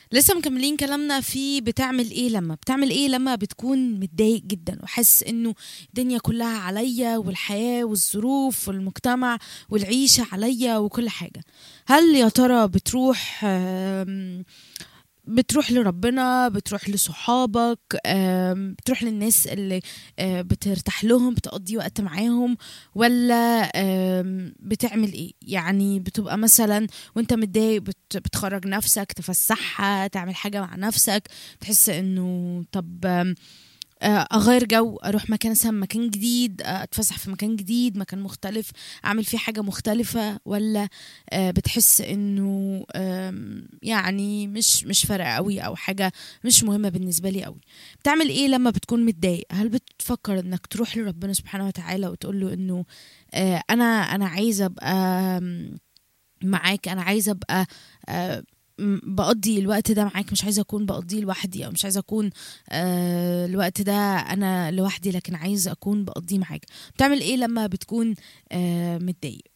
لسه مكملين كلامنا في بتعمل ايه لما بتعمل ايه لما بتكون متضايق جدا وحاسس انه الدنيا كلها عليا والحياة والظروف والمجتمع والعيشة عليا وكل حاجة هل يا ترى بتروح آم، بتروح لربنا بتروح لصحابك آم، بتروح للناس اللي آه، بترتاح لهم بتقضي وقت معاهم ولا آم، بتعمل ايه يعني بتبقى مثلا وانت متضايق بت- بتخرج نفسك تفسحها تعمل حاجة مع نفسك تحس انه طب آم، آه، اغير جو اروح مكان مثلا مكان جديد آه، اتفسح في مكان جديد مكان مختلف اعمل فيه حاجة مختلفة ولا آه، بتحس انه آم، يعني مش مش فارقة قوي او حاجة مش مهمة بالنسبة لي قوي بتعمل ايه لما بتكون متضايق هل بتفكر انك تروح لربنا سبحانه وتعالى وتقول له انه آه، انا انا عايزة ابقى آم، معاك انا عايزة ابقى آه، م- بقضي الوقت ده معاك مش عايزة أكون بقضيه لوحدي أو مش عايزة أكون آه الوقت ده أنا لوحدي لكن عايزة أكون بقضيه معاك بتعمل إيه لما بتكون آه متضايق